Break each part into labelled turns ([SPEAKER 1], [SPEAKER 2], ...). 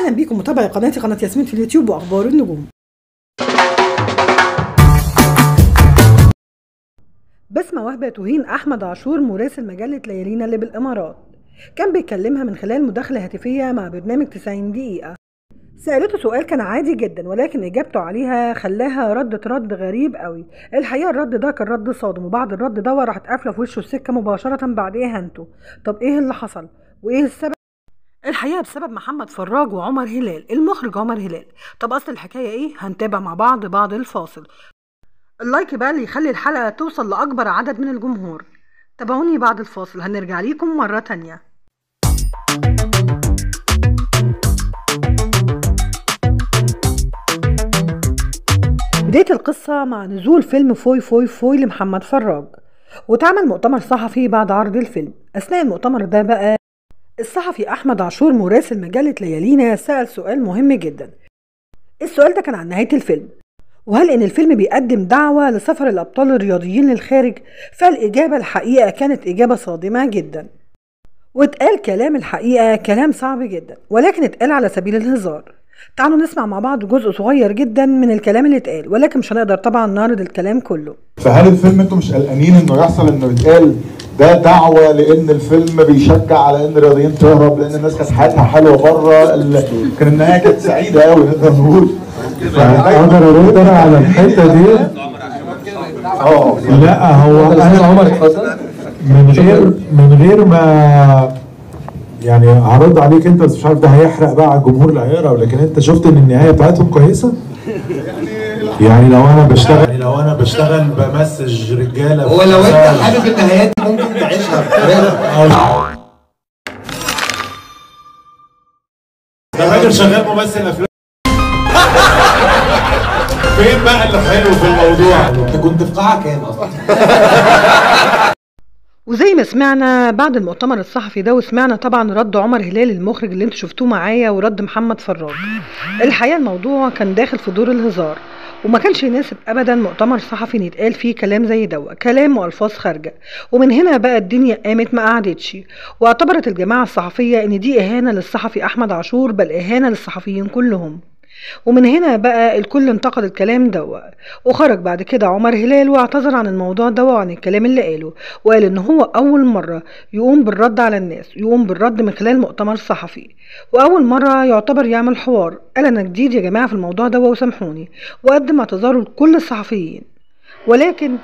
[SPEAKER 1] اهلا بيكم متابعي قناتي قناه ياسمين في اليوتيوب واخبار النجوم بسمة وهبة تهين أحمد عاشور مراسل مجلة ليالينا اللي بالإمارات كان بيكلمها من خلال مداخلة هاتفية مع برنامج 90 دقيقة سألته سؤال كان عادي جدا ولكن إجابته عليها خلاها ردت رد غريب قوي الحقيقة الرد ده كان رد صادم وبعد الرد ده راحت قافلة في وشه السكة مباشرة بعد إهانته طب إيه اللي حصل وإيه السبب الحقيقة بسبب محمد فراج وعمر هلال المخرج عمر هلال طب أصل الحكاية إيه هنتابع مع بعض بعد الفاصل اللايك بقى اللي يخلي الحلقة توصل لأكبر عدد من الجمهور تابعوني بعد الفاصل هنرجع ليكم مرة تانية بداية القصة مع نزول فيلم فوي فوي فوي لمحمد فراج واتعمل مؤتمر صحفي بعد عرض الفيلم أثناء المؤتمر ده بقى الصحفي أحمد عاشور مراسل مجلة ليالينا سأل سؤال مهم جدا السؤال ده كان عن نهاية الفيلم وهل إن الفيلم بيقدم دعوة لسفر الأبطال الرياضيين للخارج فالإجابة الحقيقة كانت إجابة صادمة جدا واتقال كلام الحقيقة كلام صعب جدا ولكن اتقال على سبيل الهزار تعالوا نسمع مع بعض جزء صغير جدا من الكلام اللي اتقال ولكن مش هنقدر طبعا نعرض الكلام كله
[SPEAKER 2] فهل الفيلم انتم مش قلقانين انه يحصل انه يتقال ده دعوه لان الفيلم بيشجع على ان الرياضيين تهرب لان الناس كانت حياتها حلوه بره ال- كان النهايه كانت سعيده قوي نقدر نقول
[SPEAKER 3] اقدر ارد انا على الحته دي
[SPEAKER 2] اه
[SPEAKER 3] لا هو انا
[SPEAKER 4] عمر اتفضل
[SPEAKER 3] من غير من غير ما يعني هرد عليك انت بس مش عارف ده هيحرق بقى على الجمهور اللي هيقرا لكن انت شفت ان النهايه بتاعتهم كويسه؟ يعني لو انا بشتغل يعني لو انا بشتغل بمسج رجاله
[SPEAKER 4] هو لو انت حابب النهايات دي ممكن تعيشها بطريقه
[SPEAKER 3] ده راجل شغال ممثل افلام فين بقى اللي حلو في الموضوع؟
[SPEAKER 4] انت كنت في قاعه كام اصلا؟
[SPEAKER 1] وزي ما سمعنا بعد المؤتمر الصحفي ده وسمعنا طبعا رد عمر هلال المخرج اللي انتوا شفتوه معايا ورد محمد فراج الحقيقه الموضوع كان داخل في دور الهزار وما كانش يناسب ابدا مؤتمر صحفي إن يتقال فيه كلام زي دوا كلام والفاظ خارجه ومن هنا بقى الدنيا قامت ما قعدتش واعتبرت الجماعه الصحفيه ان دي اهانه للصحفي احمد عاشور بل اهانه للصحفيين كلهم ومن هنا بقى الكل انتقد الكلام دوا وخرج بعد كده عمر هلال واعتذر عن الموضوع دوا وعن الكلام اللي قاله وقال ان هو اول مرة يقوم بالرد على الناس يقوم بالرد من خلال مؤتمر صحفي واول مرة يعتبر يعمل حوار قال انا جديد يا جماعة في الموضوع دوا وسامحوني وقدم اعتذاره لكل الصحفيين ولكن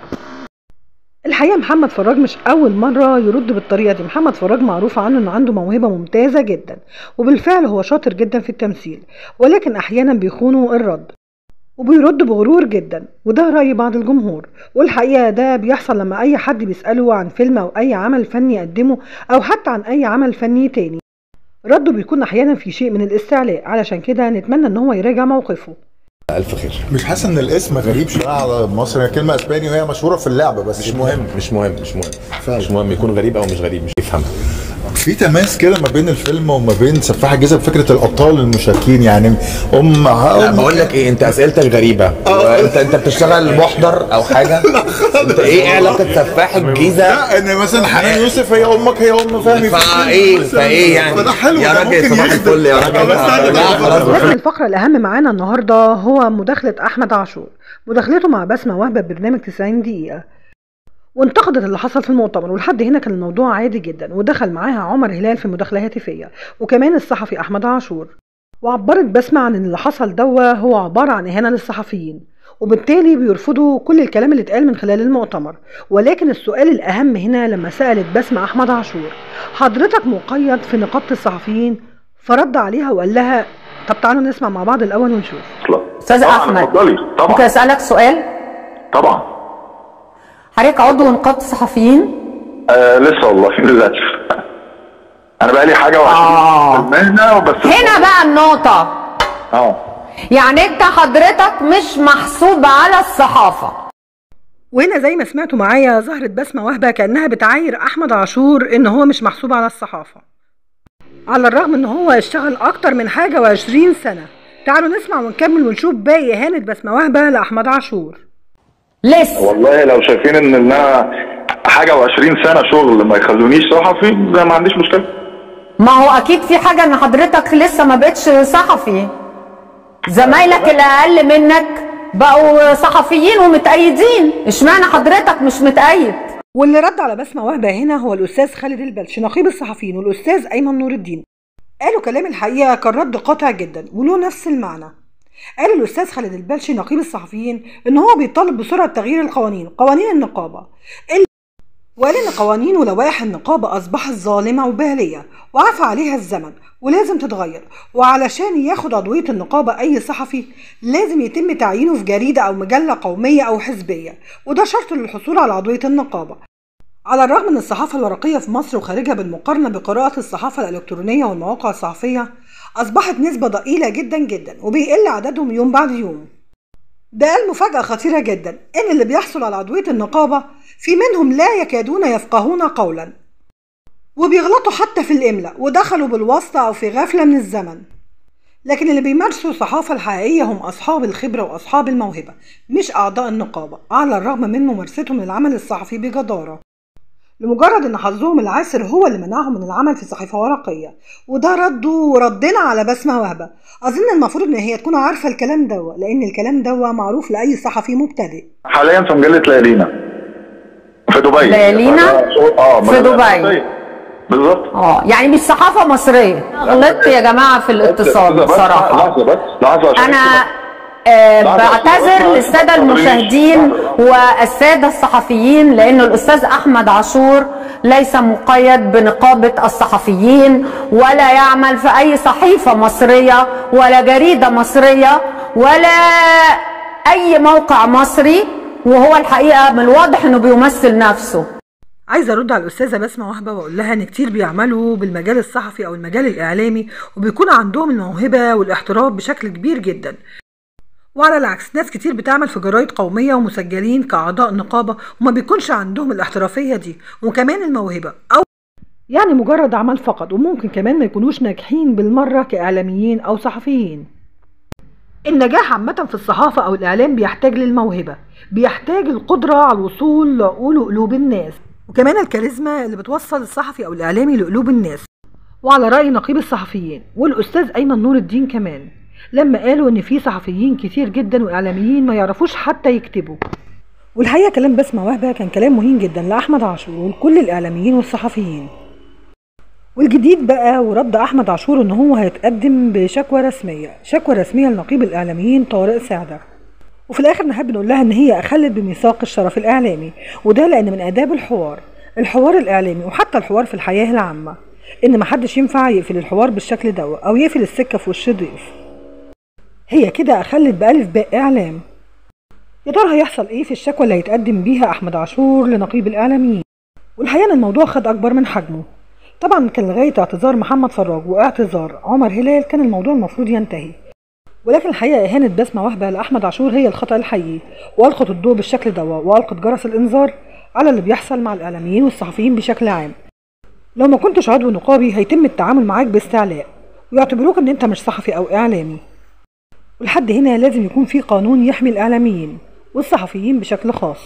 [SPEAKER 1] الحقيقة محمد فراج مش أول مرة يرد بالطريقة دي محمد فراج معروف عنه إنه عنده موهبة ممتازة جدا وبالفعل هو شاطر جدا في التمثيل ولكن أحيانا بيخونوا الرد وبيرد بغرور جدا وده رأي بعض الجمهور والحقيقة ده بيحصل لما أي حد بيسأله عن فيلم أو أي عمل فني يقدمه أو حتى عن أي عمل فني تاني رده بيكون أحيانا في شيء من الاستعلاء علشان كده نتمنى إن هو يراجع موقفه
[SPEAKER 5] ألف خير
[SPEAKER 2] مش حاسس ان الاسم غريب شويه على مصر هي كلمه اسباني وهي مشهوره في اللعبه بس
[SPEAKER 5] مش مهم مش مهم مش مهم
[SPEAKER 2] فعلا.
[SPEAKER 5] مش مهم يكون غريب أو مش غريب مش يفهمها
[SPEAKER 2] في تماس كده ما بين الفيلم وما بين سفاح الجيزه بفكره الابطال المشاركين يعني ام
[SPEAKER 5] لا
[SPEAKER 2] أم
[SPEAKER 5] بقول لك ايه انت اسئلتك غريبه وانت انت بتشتغل محضر او حاجه انت ايه علاقه سفاح الجيزه
[SPEAKER 2] لا ان مثلا حنان يوسف هي امك هي ام فهمي
[SPEAKER 5] فايه فايه يعني
[SPEAKER 2] فده حلو
[SPEAKER 5] يا
[SPEAKER 2] ده
[SPEAKER 5] راجل
[SPEAKER 2] ممكن
[SPEAKER 5] صباح
[SPEAKER 2] يخدم.
[SPEAKER 5] الفل يا راجل
[SPEAKER 2] بس عادي،
[SPEAKER 5] لا خلاص
[SPEAKER 1] لكن الفقرة الأهم معانا النهاردة هو مداخلة أحمد عاشور مداخلته مع بسمة وهبة برنامج 90 دقيقة وانتقدت اللي حصل في المؤتمر ولحد هنا كان الموضوع عادي جدا ودخل معاها عمر هلال في مداخلة هاتفية وكمان الصحفي أحمد عاشور وعبرت بسمة عن ان اللي حصل دوا هو عبارة عن إهانة للصحفيين وبالتالي بيرفضوا كل الكلام اللي اتقال من خلال المؤتمر ولكن السؤال الأهم هنا لما سألت بسمة أحمد عاشور حضرتك مقيد في نقابة الصحفيين فرد عليها وقال لها طب تعالوا نسمع مع بعض الأول ونشوف
[SPEAKER 6] استاذ
[SPEAKER 7] طبعاً،
[SPEAKER 6] احمد
[SPEAKER 7] اتفضلي
[SPEAKER 6] ممكن
[SPEAKER 7] طبعا
[SPEAKER 6] اسالك سؤال
[SPEAKER 7] طبعا
[SPEAKER 6] حضرتك عضو نقابه الصحفيين
[SPEAKER 7] آه لسه والله للاسف انا بقى لي حاجه
[SPEAKER 6] آه.
[SPEAKER 7] وعشرين في المهنه بس
[SPEAKER 6] هنا بقى النقطه
[SPEAKER 7] اه
[SPEAKER 6] يعني انت حضرتك مش محسوب على الصحافه
[SPEAKER 1] وهنا زي ما سمعتوا معايا ظهرت بسمة وهبة كأنها بتعاير أحمد عاشور إن هو مش محسوب على الصحافة على الرغم إن هو اشتغل أكتر من حاجة وعشرين سنة تعالوا نسمع ونكمل ونشوف باقي إهانة بسمة وهبة لأحمد عاشور
[SPEAKER 6] لسه
[SPEAKER 7] والله لو شايفين ان انا حاجه و20 سنه شغل ما يخلونيش صحفي ده ما عنديش مشكله
[SPEAKER 6] ما هو اكيد في حاجه ان حضرتك لسه ما بقتش صحفي زمايلك اللي اقل منك بقوا صحفيين ومتأيدين اشمعنى حضرتك مش متأيد
[SPEAKER 1] واللي رد على بسمة وهبة هنا هو الأستاذ خالد البلش نقيب الصحفيين والأستاذ أيمن نور الدين قالوا كلام الحقيقة كان رد قاطع جدا وله نفس المعنى قال الأستاذ خالد البلشي نقيب الصحفيين إن هو بيطالب بسرعة تغيير القوانين قوانين النقابة ال- وقال إن قوانين ولوائح النقابة أصبحت ظالمة وبالية وعفى عليها الزمن ولازم تتغير وعلشان ياخد عضوية النقابة أي صحفي لازم يتم تعيينه في جريدة أو مجلة قومية أو حزبية وده شرط للحصول على عضوية النقابة على الرغم من الصحافة الورقية في مصر وخارجها بالمقارنة بقراءة الصحافة الإلكترونية والمواقع الصحفية أصبحت نسبة ضئيلة جدا جدا وبيقل عددهم يوم بعد يوم ده قال مفاجأة خطيرة جدا إن اللي بيحصل على عضوية النقابة في منهم لا يكادون يفقهون قولا وبيغلطوا حتى في الإملاء ودخلوا بالواسطة أو في غفلة من الزمن لكن اللي بيمارسوا الصحافة الحقيقية هم أصحاب الخبرة وأصحاب الموهبة مش أعضاء النقابة على الرغم من ممارستهم للعمل الصحفي بجدارة لمجرد ان حظهم العاسر هو اللي منعهم من العمل في صحيفه ورقيه وده ردوا وردنا على بسمه وهبه اظن المفروض ان هي تكون عارفه الكلام دوا لان الكلام دوا معروف لاي صحفي مبتدئ
[SPEAKER 7] حاليا في مجله ليالينا في دبي
[SPEAKER 6] ليالينا؟
[SPEAKER 7] اه
[SPEAKER 6] في
[SPEAKER 7] مجلة
[SPEAKER 6] دبي.
[SPEAKER 7] مصرية. بالظبط
[SPEAKER 6] اه يعني مش صحافه مصريه غلطت يا جماعه في الاتصال
[SPEAKER 7] بس-
[SPEAKER 6] بصراحه
[SPEAKER 7] لحظه بس لحظه عشان
[SPEAKER 6] انا آه،
[SPEAKER 7] لحظة،
[SPEAKER 6] بعتذر
[SPEAKER 7] لحظة.
[SPEAKER 6] للساده المشاهدين والساده الصحفيين لانه الاستاذ احمد عاشور ليس مقيد بنقابه الصحفيين ولا يعمل في اي صحيفه مصريه ولا جريده مصريه ولا اي موقع مصري وهو الحقيقه من الواضح انه بيمثل نفسه
[SPEAKER 1] عايزه ارد على الاستاذه بسمه وهبه واقول لها ان كتير بيعملوا بالمجال الصحفي او المجال الاعلامي وبيكون عندهم الموهبه والاحتراف بشكل كبير جدا وعلى العكس ناس كتير بتعمل في جرايد قوميه ومسجلين كاعضاء نقابه وما بيكونش عندهم الاحترافيه دي وكمان الموهبه او يعني مجرد عمل فقط وممكن كمان ما يكونوش ناجحين بالمره كاعلاميين او صحفيين النجاح عامة في الصحافة أو الإعلام بيحتاج للموهبة بيحتاج القدرة على الوصول لعقول وقلوب الناس وكمان الكاريزما اللي بتوصل الصحفي أو الإعلامي لقلوب الناس وعلى رأي نقيب الصحفيين والأستاذ أيمن نور الدين كمان لما قالوا إن في صحفيين كتير جدا وإعلاميين ما يعرفوش حتى يكتبوا والحقيقة كلام بسمة وهبة كان كلام مهم جدا لأحمد عاشور ولكل الإعلاميين والصحفيين والجديد بقى ورد احمد عاشور ان هو هيتقدم بشكوى رسميه شكوى رسميه لنقيب الاعلاميين طارق سعده وفي الاخر نحب نقول لها ان هي اخلت بميثاق الشرف الاعلامي وده لان من اداب الحوار الحوار الاعلامي وحتى الحوار في الحياه العامه ان محدش ينفع يقفل الحوار بالشكل ده او يقفل السكه في وش ضيف هي كده اخلت بالف باء اعلام يا ترى هيحصل ايه في الشكوى اللي هيتقدم بيها احمد عاشور لنقيب الاعلاميين والحقيقه ان الموضوع خد اكبر من حجمه طبعا كان لغايه اعتذار محمد فراج واعتذار عمر هلال كان الموضوع المفروض ينتهي ولكن الحقيقه اهانه بسمه وهبه لاحمد عاشور هي الخطا الحقيقي والقت الضوء بالشكل ده والقت جرس الانذار على اللي بيحصل مع الاعلاميين والصحفيين بشكل عام لو ما كنتش عضو نقابي هيتم التعامل معاك باستعلاء ويعتبروك ان انت مش صحفي او اعلامي ولحد هنا لازم يكون في قانون يحمي الاعلاميين والصحفيين بشكل خاص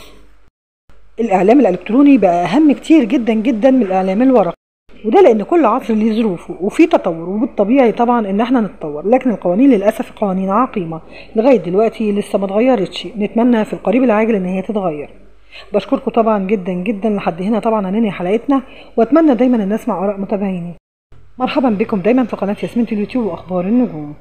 [SPEAKER 1] الاعلام الالكتروني بقى اهم كتير جدا جدا من الاعلام الورقي وده لان كل عصر ليه ظروفه وفي تطور وبالطبيعي طبعا ان احنا نتطور لكن القوانين للاسف قوانين عقيمه لغايه دلوقتي لسه ما اتغيرتش نتمنى في القريب العاجل ان هي تتغير بشكركم طبعا جدا جدا لحد هنا طبعا هننهي حلقتنا واتمنى دايما ان اسمع اراء متابعيني مرحبا بكم دايما في قناه ياسمين اليوتيوب واخبار النجوم